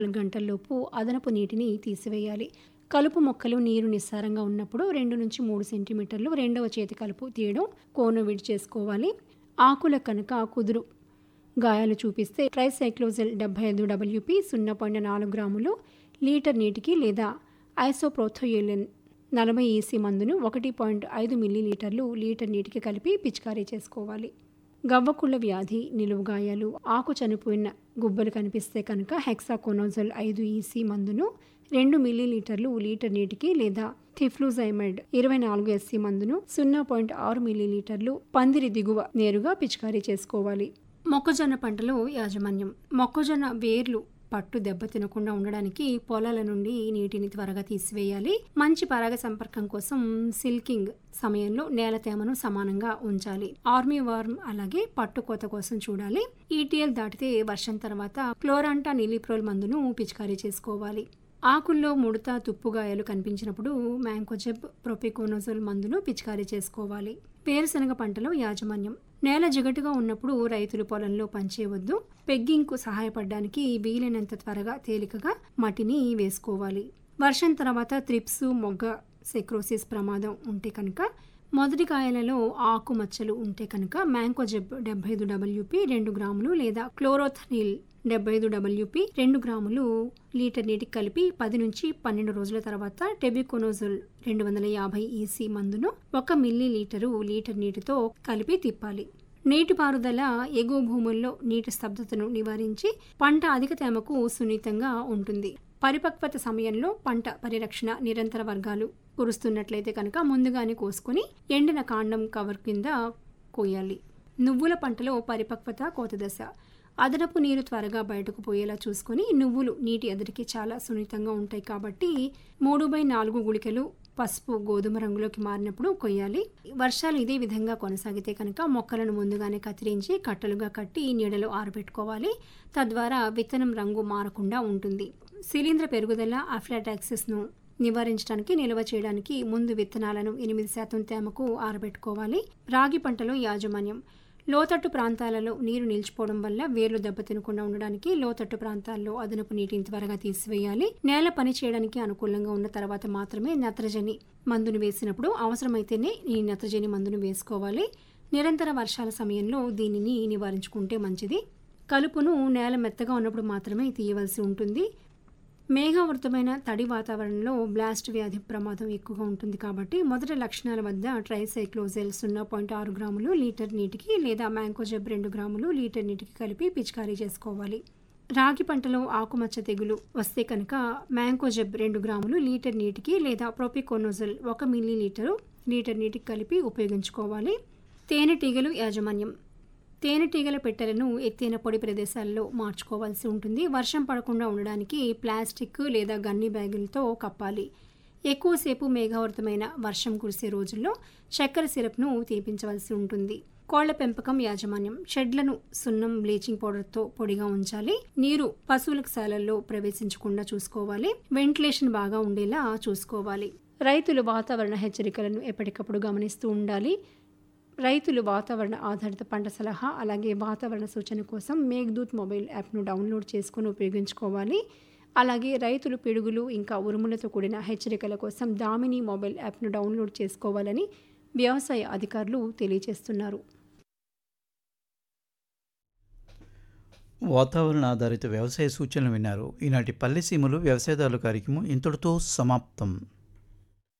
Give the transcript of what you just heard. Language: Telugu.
గంటల్లోపు అదనపు నీటిని తీసివేయాలి కలుపు మొక్కలు నీరు నిస్సారంగా ఉన్నప్పుడు రెండు నుంచి మూడు సెంటీమీటర్లు రెండవ చేతి కలుపు తీయడం కోను విడి చేసుకోవాలి ఆకుల కనుక కుదురు గాయాలు చూపిస్తే ట్రైసైక్లోజెల్ డెబ్బై ఐదు డబ్ల్యూపీ సున్నా పాయింట్ నాలుగు గ్రాములు లీటర్ నీటికి లేదా ఐసోప్రోథోయులిన్ నలభై ఈసీ మందును ఒకటి పాయింట్ ఐదు మిల్లీలీటర్లు లీటర్ నీటికి కలిపి పిచికారీ చేసుకోవాలి గవ్వకుళ్ళ వ్యాధి నిలువు గాయాలు ఆకు చనిపోయిన గుబ్బలు కనిపిస్తే కనుక హెక్సాకోనోజల్ ఐదు ఈసీ మందును రెండు మిల్లీలీటర్లు లీటర్ నీటికి లేదా థిఫ్లూజైమెడ్ ఇరవై నాలుగు ఎస్సీ మందును సున్నా పాయింట్ ఆరు మిల్లీలీటర్లు పందిరి దిగువ నేరుగా పిచికారీ చేసుకోవాలి మొక్కజొన్న పంటలో యాజమాన్యం మొక్కజొన్న వేర్లు పట్టు దెబ్బ తినకుండా ఉండడానికి పొలాల నుండి నీటిని త్వరగా తీసివేయాలి మంచి పరాగ సంపర్కం కోసం సిల్కింగ్ సమయంలో నేల తేమను సమానంగా ఉంచాలి ఆర్మీ వార్మ్ అలాగే పట్టు కోత కోసం చూడాలి ఈటీఎల్ దాటితే వర్షం తర్వాత క్లోరాంటా నిలిప్రోల్ మందును పిచికారీ చేసుకోవాలి ఆకుల్లో ముడత తుప్పుగాయాలు కనిపించినప్పుడు మ్యాంకోజెబ్ ప్రొపికోనోజోల్ మందును పిచికారీ చేసుకోవాలి వేరుశనగ పంటలో యాజమాన్యం నేల జిగటుగా ఉన్నప్పుడు రైతులు పొలంలో పనిచేయవద్దు పెగ్గింగ్కు సహాయపడడానికి వీలైనంత త్వరగా తేలికగా మట్టిని వేసుకోవాలి వర్షం తర్వాత త్రిప్స్ మొగ్గ సెక్రోసిస్ ప్రమాదం ఉంటే కనుక మొదటి కాయలలో ఆకు మచ్చలు ఉంటే కనుక మ్యాంకోజెబ్ డెబ్బై ఐదు డబ్ల్యూపీ రెండు గ్రాములు లేదా క్లోరోథనిల్ డెబ్బై ఐదు డబ్ల్యూపీ రెండు గ్రాములు లీటర్ నీటికి కలిపి పది నుంచి పన్నెండు రోజుల తర్వాత టెబికోనోజోల్ రెండు వందల యాభై ఈసీ మందును ఒక మిల్లీ లీటరు లీటర్ నీటితో కలిపి తిప్పాలి నీటిపారుదల ఎగువ భూముల్లో నీటి స్తబ్దతను నివారించి పంట అధిక తేమకు సున్నితంగా ఉంటుంది పరిపక్వత సమయంలో పంట పరిరక్షణ నిరంతర వర్గాలు కురుస్తున్నట్లయితే కనుక ముందుగానే కోసుకొని ఎండిన కాండం కవర్ కింద కోయాలి నువ్వుల పంటలో పరిపక్వత కోత దశ అదనపు నీరు త్వరగా బయటకు పోయేలా చూసుకొని నువ్వులు నీటి ఎదురికి చాలా సున్నితంగా ఉంటాయి కాబట్టి మూడు బై నాలుగు గుళికలు పసుపు గోధుమ రంగులోకి మారినప్పుడు కొయ్యాలి వర్షాలు ఇదే విధంగా కొనసాగితే కనుక మొక్కలను ముందుగానే కత్తిరించి కట్టలుగా కట్టి నీడలో ఆరబెట్టుకోవాలి తద్వారా విత్తనం రంగు మారకుండా ఉంటుంది శిలీంద్ర పెరుగుదల అఫ్లాటాక్సిస్ను నివారించడానికి నిల్వ చేయడానికి ముందు విత్తనాలను ఎనిమిది శాతం తేమకు ఆరబెట్టుకోవాలి రాగి పంటలో యాజమాన్యం లోతట్టు ప్రాంతాలలో నీరు నిలిచిపోవడం వల్ల వేర్లు దెబ్బతినకుండా ఉండడానికి లోతట్టు ప్రాంతాల్లో అదనపు నీటిని త్వరగా తీసివేయాలి నేల పని చేయడానికి అనుకూలంగా ఉన్న తర్వాత మాత్రమే నత్రజని మందును వేసినప్పుడు అవసరమైతేనే ఈ నత్రజని మందును వేసుకోవాలి నిరంతర వర్షాల సమయంలో దీనిని నివారించుకుంటే మంచిది కలుపును నేల మెత్తగా ఉన్నప్పుడు మాత్రమే తీయవలసి ఉంటుంది మేఘావృతమైన తడి వాతావరణంలో బ్లాస్ట్ వ్యాధి ప్రమాదం ఎక్కువగా ఉంటుంది కాబట్టి మొదటి లక్షణాల వద్ద ట్రైసైక్లోజెల్ సున్నా పాయింట్ ఆరు గ్రాములు లీటర్ నీటికి లేదా మ్యాంకోజెబ్ రెండు గ్రాములు లీటర్ నీటికి కలిపి పిచికారీ చేసుకోవాలి రాగి పంటలో ఆకుమచ్చ తెగులు వస్తే కనుక మ్యాంకోజెబ్ రెండు గ్రాములు లీటర్ నీటికి లేదా ప్రొపికోనోజల్ ఒక మిల్లీ లీటరు లీటర్ నీటికి కలిపి ఉపయోగించుకోవాలి తేనెటీగలు యాజమాన్యం తేనెటీగల పెట్టెలను ఎత్తైన పొడి ప్రదేశాల్లో మార్చుకోవాల్సి ఉంటుంది వర్షం పడకుండా ఉండడానికి ప్లాస్టిక్ లేదా గన్ని బ్యాగులతో కప్పాలి ఎక్కువసేపు మేఘావృతమైన వర్షం కురిసే రోజుల్లో చక్కెర సిరప్ను తీపించవలసి ఉంటుంది కోళ్ల పెంపకం యాజమాన్యం షెడ్లను సున్నం బ్లీచింగ్ పౌడర్తో పొడిగా ఉంచాలి నీరు పశువుల శాలల్లో ప్రవేశించకుండా చూసుకోవాలి వెంటిలేషన్ బాగా ఉండేలా చూసుకోవాలి రైతులు వాతావరణ హెచ్చరికలను ఎప్పటికప్పుడు గమనిస్తూ ఉండాలి రైతులు వాతావరణ ఆధారిత పంట సలహా అలాగే వాతావరణ సూచన కోసం మేఘదూత్ మొబైల్ యాప్ను డౌన్లోడ్ చేసుకుని ఉపయోగించుకోవాలి అలాగే రైతులు పిడుగులు ఇంకా ఉరుములతో కూడిన హెచ్చరికల కోసం దామిని మొబైల్ యాప్ను డౌన్లోడ్ చేసుకోవాలని వ్యవసాయ అధికారులు తెలియజేస్తున్నారు వాతావరణ ఆధారిత వ్యవసాయ సూచనలు విన్నారు ఈనాటి పల్లెసీమలు వ్యవసాయదారుల కార్యక్రమం ఇంతటితో సమాప్తం